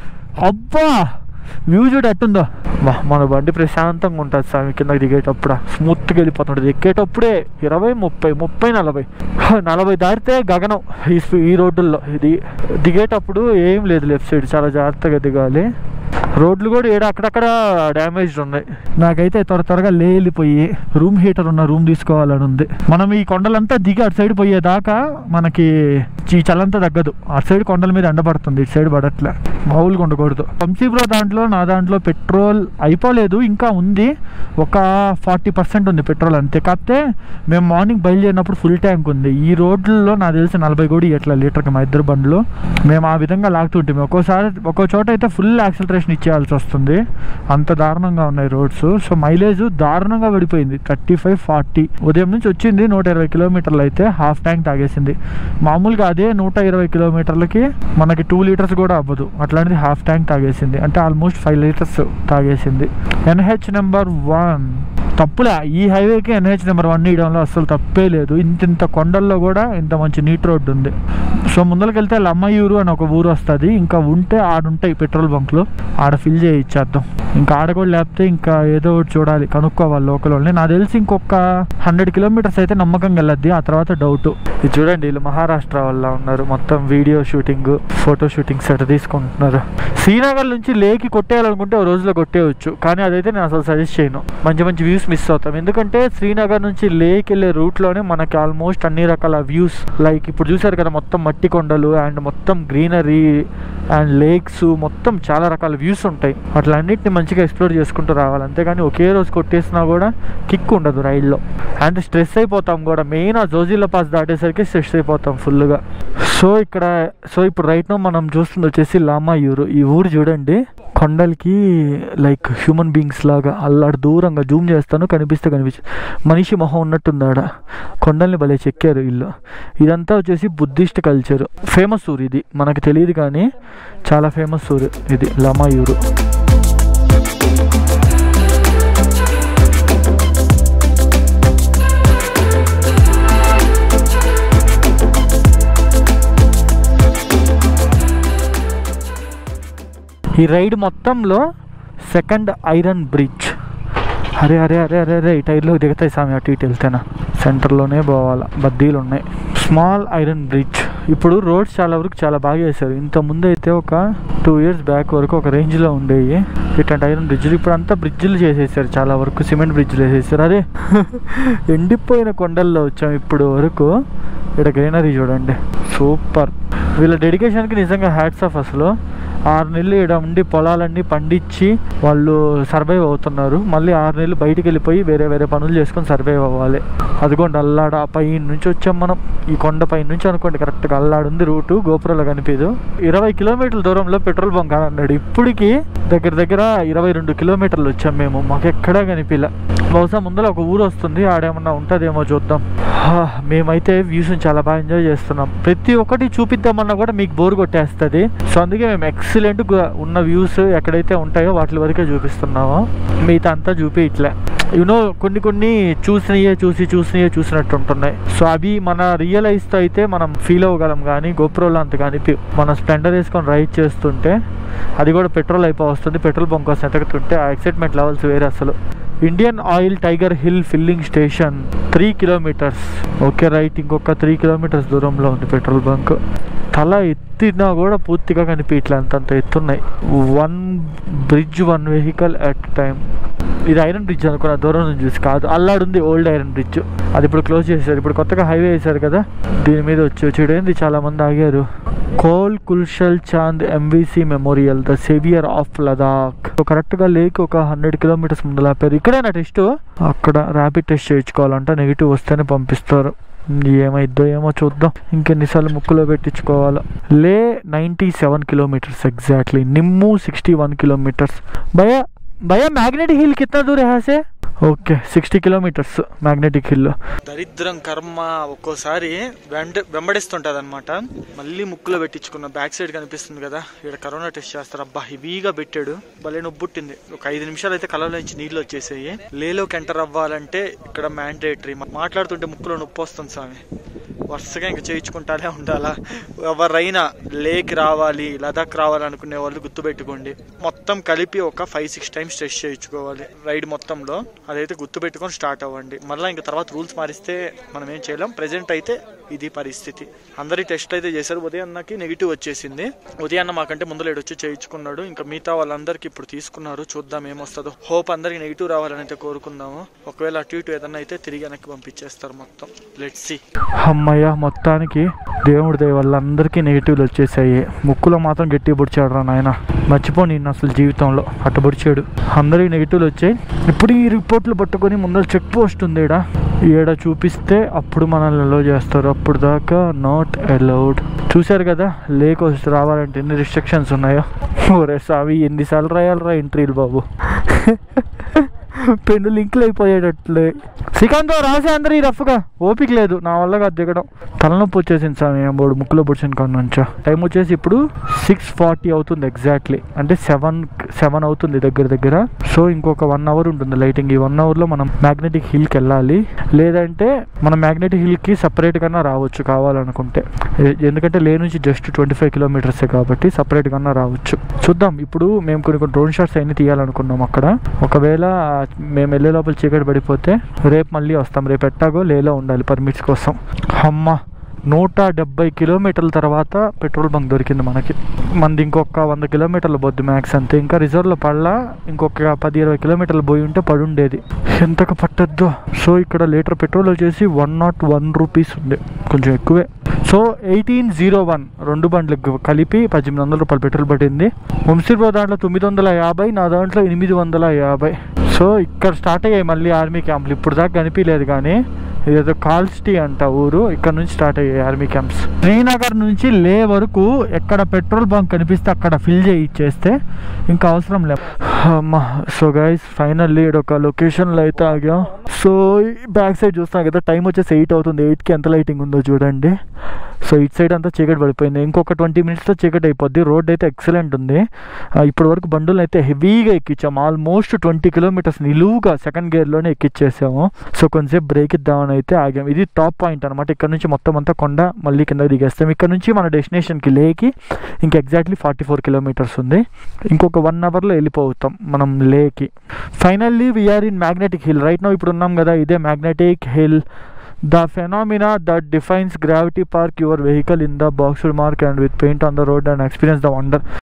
అబ్బా వ్యూ చూడు ఎట్టుందో వా, మన బండి ప్రశాంతంగా ఉంటుంది స్వామి కిందకి దిగేటప్పుడు స్మూత్గా వెళ్ళిపోతుంటుంది ఎక్కేటప్పుడే ఇరవై ముప్పై ముప్పై నలభై హ, నలభై దాటితే గగనం ఈ స్పీ- ఈ రోడ్డుల్లో ఇది దిగేటప్పుడు ఏం లేదు లెఫ్ట్ సైడ్ చాలా జాగ్రత్తగా దిగాలి రోడ్లు కూడా ఏడ అక్కడక్కడ డ్యామేజ్డ్ ఉన్నాయి నాకైతే త్వర త్వరగా లే వెళ్ళిపోయి రూమ్ హీటర్ ఉన్న రూమ్ తీసుకోవాలని ఉంది మనం ఈ కొండలంతా దిగి అటు సైడ్ పోయేదాకా మనకి ఈ చలంతా తగ్గదు అటు సైడ్ కొండల మీద ఎండబడుతుంది ఇటు సైడ్ పడట్లే మామూలుగా ఉండకూడదు పంసీబ్రో దాంట్లో నా దాంట్లో పెట్రోల్ అయిపోలేదు ఇంకా ఉంది ఒక ఫార్టీ పర్సెంట్ ఉంది పెట్రోల్ అంతే కాకపోతే మేము మార్నింగ్ బయలుదేరినప్పుడు ఫుల్ ట్యాంక్ ఉంది ఈ రోడ్లలో నాకు తెలిసి నలభై కూడా ఇట్లా లీటర్కి మా ఇద్దరు బండ్లు మేము ఆ విధంగా లాగుతుంటాము ఒక్కోసారి ఒక్కో చోట అయితే ఫుల్ యాక్సిలరేషన్ ఇచ్చేయాల్సి వస్తుంది అంత దారుణంగా ఉన్నాయి రోడ్స్ సో మైలేజ్ దారుణంగా పడిపోయింది థర్టీ ఫైవ్ ఫార్టీ ఉదయం నుంచి వచ్చింది నూట ఇరవై కిలోమీటర్లు అయితే హాఫ్ ట్యాంక్ తాగేసింది మామూలుగా అదే నూట ఇరవై కిలోమీటర్లకి మనకి టూ లీటర్స్ కూడా అవ్వదు అట్లాంటిది హాఫ్ ట్యాంక్ తాగేసింది అంటే ఆల్మోస్ట్ ఫైవ్ లీటర్స్ తాగేసింది ఎన్హెచ్ నెంబర్ వన్ తప్పులే ఈ హైవేకి ఎన్హెచ్ నెంబర్ వన్ ఇవ్వడంలో అసలు తప్పే లేదు ఇంత ఇంత కొండల్లో కూడా ఇంత మంచి నీట్ రోడ్డు ఉంది సో ముందరికి వెళ్తే లమ్మయూరు అని ఒక ఊరు వస్తుంది ఇంకా ఉంటే ఆడుంటాయి పెట్రోల్ బంక్లు ఆడ ఫిల్ చేయించేద్దాం ఇంకా ఆడ కూడా లేకపోతే ఇంకా ఏదో ఒకటి చూడాలి కనుక్కోవాలి లోకల్ వాళ్ళని నాకు తెలిసి ఇంకొక హండ్రెడ్ కిలోమీటర్స్ అయితే నమ్మకంగా వెళ్ళద్ది ఆ తర్వాత డౌట్ ఇది చూడండి వీళ్ళు మహారాష్ట్ర వల్ల ఉన్నారు మొత్తం video shooting photo shooting set తీసుకుంటున్నారు శ్రీనగర్ నుంచి లేకి కొట్టేయాలనుకుంటే ఓ రోజులో కొట్టేయచ్చు కానీ అదైతే నేను అసలు సజెస్ట్ చేయను మంచి మంచి వ్యూస్ మిస్ అవుతాం ఎందుకంటే శ్రీనగర్ నుంచి లేక్ వెళ్ళే రూట్లోనే మనకి ఆల్మోస్ట్ అన్ని రకాల వ్యూస్ లైక్ ఇప్పుడు చూసారు కదా మొత్తం మట్టి కొండలు అండ్ మొత్తం గ్రీనరీ అండ్ లేక్స్ మొత్తం చాలా రకాల వ్యూస్ ఉంటాయి అట్లన్నిటిని మంచిగా ఎక్స్ప్లోర్ చేసుకుంటూ రావాలి అంతేగాని ఒకే రోజు కొట్టేసినా కూడా కిక్ ఉండదు రైడ్లో అండ్ స్ట్రెస్ అయిపోతాం కూడా మెయిన్ ఆ జోజిల్లా పాస్ దాటేసరికి స్ట్రెస్ అయిపోతాం ఫుల్గా సో ఇక్కడ సో ఇప్పుడు రైట్ నో మనం చూస్తుంది వచ్చేసి లామాయూరు ఈ ఊరు చూడండి కొండలకి లైక్ హ్యూమన్ బీయింగ్స్ లాగా అల్లాడు దూరంగా జూమ్ చేస్తాను కనిపిస్తే కనిపించ మనిషి మొహం ఉన్నట్టుంది ఆడ కొండల్ని భలే చెక్కారు ఇల్లు ఇదంతా వచ్చేసి బుద్ధిస్ట్ కల్చర్ ఫేమస్ ఊరు ఇది మనకు తెలియదు కానీ చాలా ఫేమస్ ఊరు ఇది లమాయూరు ఈ రైడ్ మొత్తంలో సెకండ్ ఐరన్ బ్రిడ్జ్ అరే అరే అరే అరే అరే ఈ టైర్లో దిగుతాయి స్వామి అటు ఇటు వెళ్తేనా సెంటర్లోనే పోవాలా బద్దీలు ఉన్నాయి స్మాల్ ఐరన్ బ్రిడ్జ్ ఇప్పుడు రోడ్స్ చాలా వరకు చాలా బాగా చేశారు ఇంత ముందు అయితే ఒక టూ ఇయర్స్ బ్యాక్ వరకు ఒక రేంజ్లో ఉండేవి ఇట్లాంటి ఐరన్ బ్రిడ్జ్లు ఇప్పుడు అంతా బ్రిడ్జ్లు చేసేసారు చాలా వరకు సిమెంట్ బ్రిడ్జ్లు వేసేసారు అరే ఎండిపోయిన కొండల్లో వచ్చాం ఇప్పుడు వరకు ఇక్కడ గ్రీనరీ చూడండి సూపర్ వీళ్ళ డెడికేషన్కి నిజంగా హ్యాట్స్ ఆఫ్ అసలు ఆరు నెలలు ఇక్కడ ఉండి పొలాలన్నీ పండించి వాళ్ళు సర్వైవ్ అవుతున్నారు మళ్ళీ ఆరు నెలలు బయటికి వెళ్ళిపోయి వేరే వేరే పనులు చేసుకొని సర్వైవ్ అవ్వాలి అదిగోండి అల్లాడ పై నుంచి వచ్చాం మనం ఈ కొండ పై నుంచి అనుకోండి కరెక్ట్గా అల్లాడుంది రూటు గోపురంలో కనిపించదు ఇరవై కిలోమీటర్ల దూరంలో పెట్రోల్ బంక్ అని అన్నాడు ఇప్పటికి దగ్గర దగ్గర ఇరవై రెండు కిలోమీటర్లు వచ్చాం మేము మాకు ఎక్కడా కనిపించలే బహుశా ముందర ఒక ఊరు వస్తుంది ఆడేమన్నా ఉంటుందేమో చూద్దాం హా, మేమైతే వ్యూస్ చాలా బాగా ఎంజాయ్ చేస్తున్నాం ప్రతి ఒక్కటి చూపిద్దామన్నా కూడా మీకు బోర్ కొట్టేస్తుంది సో అందుకే మేము ఎక్సలెంట్ ఉన్న వ్యూస్ ఎక్కడైతే ఉంటాయో వాటి వరకే చూపిస్తున్నాము మిగతా అంతా చూపి ఇట్లా యూనో కొన్ని కొన్ని చూసినయే చూసి చూసినయే చూసినట్టు ఉంటున్నాయి సో అవి మన రియలైజ్తో అయితే మనం ఫీల్ అవ్వగలం కానీ గోప్రోలో అంత కానీ మనం స్ప్లెండర్ వేసుకొని రైడ్ చేస్తుంటే అది కూడా పెట్రోల్ అయిపో వస్తుంది పెట్రోల్ బంక్ కోసం ఎతకుతుంటే ఆ ఎక్సైట్మెంట్ లెవెల్స్ వేరే అసలు Indian Oil Tiger Hill filling station three kilometres okay right ఇంకొక త్రీ కిలోమీటర్స్ దూరంలో ఉంది పెట్రోల్ బంక్ తల ఎత్తినా కూడా పూర్తిగా కనిపించలే అంతంత ఎత్తున్నాయి one bridge one vehicle at time ఇది ఐరన్ బ్రిడ్జ్ అనుకున్న దూరం నుంచి చూసి కాదు అల్లాడుంది ఓల్డ్ ఐరన్ బ్రిడ్జ్ అది ఇప్పుడు క్లోజ్ చేశారు ఇప్పుడు కొత్తగా హైవే వేశారు కదా దీని మీద వచ్చి చూడేంది చాలా మంది ఆగారు కోల్ కుల్షల్ చాంద్ MVC memorial the saviour of Ladakh correct గా లేక్ ఒక హండ్రెడ్ కిలోమీటర్స్ ముందు ఆపారు ఇక్కడేనా టెస్ట్ అక్కడ ర్యాపిడ్ టెస్ట్ చేయించుకోవాలంట నెగిటివ్ వస్తేనే పంపిస్తారు ఏమైద్దో ఏమో చూద్దాం ఇంకెన్నిసార్లు ముక్కులో పెట్టించుకోవాలో లే ninety seven kilometres exactly Nimmu sixty one kilometres भैया भैया मैग्नेटिक हिल कितना दूर है यहाँ से okay sixty kilometres magnetic hill దరిద్రం కర్మ ఒక్కోసారి వెంట వెంబడిస్తుంటది అనమాట మళ్ళీ ముక్కులో పెట్టించుకున్న బ్యాక్ సైడ్ కనిపిస్తుంది కదా ఇక్కడ కరోనా టెస్ట్ చేస్తారు అబ్బా హెవీగా పెట్టాడు భలే నొబ్బుట్టింది ఒక ఐదు నిమిషాలు అయితే కళ్ళలో నుంచి నీళ్ళు వచ్చేసాయి లేలోకి ఎంటర్ అవ్వాలంటే ఇక్కడ మ్యాండేటరీ మాట్లాడుతుంటే ముక్కులో నొప్పి వస్తుంది స్వామి వరుసగా ఇంకా చేయించుకుంటానే ఉండాలా ఎవరైనా లేక్ రావాలి లదాఖ్ రావాలి అనుకునే వాళ్ళు గుర్తుపెట్టుకోండి మొత్తం కలిపి ఒక ఫైవ్ సిక్స్ టైమ్స్ టెస్ట్ చేయించుకోవాలి రైడ్ మొత్తంలో అదైతే గుర్తుపెట్టుకొని స్టార్ట్ అవ్వండి మళ్ళీ ఇంకా తర్వాత రూల్స్ మారిస్తే మనం ఏం చేయలేం ప్రెజెంట్ అయితే ఇది పరిస్థితి అందరి టెస్ట్ అయితే చేశారు ఉదయం అన్నకి నెగిటివ్ వచ్చేసింది ఉదయం అన్న మాకంటే ముందు లేడు వచ్చి చేయించుకున్నాడు ఇంకా మిగతా వాళ్ళందరికీ ఇప్పుడు తీసుకున్నారు చూద్దాం ఏమొస్తుందో హోప్ అందరికి నెగిటివ్ రావాలని అయితే కోరుకుందాము ఒకవేళ అటు ఇటు ఏదన్నా అయితే తిరిగి వెనక్కి పంపించేస్తారు మొత్తం లెట్స్ సి అమ్మయ్య మొత్తానికి దేవుడి దయ వల్ల అందరికీ నెగిటివ్లు వచ్చేసాయి ముక్కులో మాత్రం గట్టి పొడిచాడు రా నాయన మర్చిపో నేను అసలు జీవితంలో అట్ట పొడిచాడు అందరికి నెగిటివ్లు వచ్చాయి ఇప్పుడు ఈ రిపోర్ట్లు పట్టుకొని ముందర చెక్ పోస్ట్ ఉంది ఈడ ఈడ చూపిస్తే అప్పుడు మనల్ని అలో చేస్తారు అప్పుడు దాకా నాట్ అలౌడ్ చూశారు కదా లేక్ వచ్చి రావాలంటే ఎన్ని రిస్ట్రిక్షన్స్ ఉన్నాయో ఓరే సావి ఎన్నిసార్లు రాయాలరా ఎంట్రీలు బాబు పెన్ను లింకులు అయిపోయేటట్లే శ్రీకాంత్ రాసే అందరి రఫ్గా ఓపిక లేదు నా వల్ల కాదు దిగడం తలనొప్పి వచ్చేసింది సార్ నేను బోర్డు ముక్కులో పొడిచిన కాడ నుంచా టైం వచ్చేసి ఇప్పుడు సిక్స్ ఫార్టీ అవుతుంది ఎగ్జాక్ట్లీ అంటే సెవెన్ సెవెన్ అవుతుంది దగ్గర దగ్గర సో ఇంకొక వన్ అవర్ ఉంటుంది లైటింగ్ ఈ వన్ అవర్లో మనం మ్యాగ్నెటిక్ హిల్కి వెళ్ళాలి లేదంటే మనం మ్యాగ్నెటిక్ హిల్కి సపరేట్ కన్నా రావచ్చు కావాలనుకుంటే ఎ- ఎందుకంటే లే నుంచి జస్ట్ ట్వంటీ ఫైవ్ కిలోమీటర్సే కాబట్టి సపరేట్ కన్నా రావచ్చు చూద్దాం ఇప్పుడు మేము కొన్ని కొన్ని డ్రోన్ షాట్స్ అన్ని తీయాలనుకున్నాం అక్కడ ఒకవేళ మేము వెళ్ళే లోపల చీకటి పడిపోతే రేపు మళ్ళీ వస్తాం రేపు ఎట్టాగో లేలో ఉండాలి పర్మిట్స్ కోసం అమ్మ నూట డెబ్బై కిలోమీటర్ల తర్వాత పెట్రోల్ బంక్ దొరికింది మనకి మంది ఇంకొక వంద కిలోమీటర్లు పోద్ది మ్యాక్స్ అంతే ఇంకా రిజర్వ్లో పడలా ఇంకొక పది ఇరవై కిలోమీటర్లు పోయి ఉంటే పడుండేది ఎంతకు పట్టద్దు సో ఇక్కడ లీటర్ పెట్రోల్ వచ్చేసి వన్ నాట్ వన్ రూపీస్ ఉంది కొంచెం ఎక్కువే సో ఎయిటీన్ జీరో వన్ రెండు బండ్లకు కలిపి పద్దెనిమిది వందల రూపాయలు పెట్రోల్ పట్టింది వంశీర్బాబు దాంట్లో తొమ్మిది వందల యాభై నా దాంట్లో ఎనిమిది వందల యాభై సో ఇక్కడ స్టార్ట్ అయ్యాయి మళ్ళీ ఆర్మీ క్యాంపులు ఇప్పుడు దాకా కనిపించలేదు కానీ ఇదేదో కాల్స్టీ అంట ఊరు ఇక్కడ నుంచి స్టార్ట్ అయ్యాయి ఆర్మీ క్యాంప్స్ శ్రీనగర్ నుంచి లే వరకు ఎక్కడ పెట్రోల్ బంక్ కనిపిస్తే అక్కడ ఫిల్ చేయి ఇచ్చేస్తే ఇంకా అవసరం లేదు అమ్మా సో గైస్ ఫైనల్లీ ఒక లొకేషన్లో అయితే ఆగాం సో బ్యాక్ సైడ్ చూస్తాం కదా టైం వచ్చేసి ఎయిట్ అవుతుంది ఎయిట్కి ఎంత లైటింగ్ ఉందో చూడండి సో ఇటు సైడ్ అంతా చీకటి పడిపోయింది ఇంకొక ట్వంటీ మినిట్స్లో చీకటి అయిపోద్ది రోడ్ అయితే ఎక్సలెంట్ ఉంది ఆ, ఇప్పటి వరకు బండులు అయితే హెవీగా ఎక్కించాము ఆల్మోస్ట్ ట్వంటీ కిలోమీటర్స్ నిలువుగా సెకండ్ గేర్లోనే ఎక్కిచ్చేసాము సో కొంచెంసేపు బ్రేక్ ఇద్దామని అయితే ఆగాం ఇది టాప్ పాయింట్ అనమాట ఇక్కడ నుంచి మొత్తం అంతా కొండ మళ్ళీ కింద దిగేస్తాం ఇక్కడ నుంచి మన డెస్టినేషన్కి లేకి ఇంకా ఎగ్జాక్ట్లీ ఫార్టీ ఫోర్ కిలోమీటర్స్ ఉంది ఇంకొక వన్ అవర్లో వెళ్ళిపోతాం మనం లేకి finally we are in magnetic hill right no ఇప్పుడు ఉన్నాం కదా ఇదే magnetic hill The phenomena that defines gravity park your vehicle in the boxed mark and with paint on the road and experience the wonder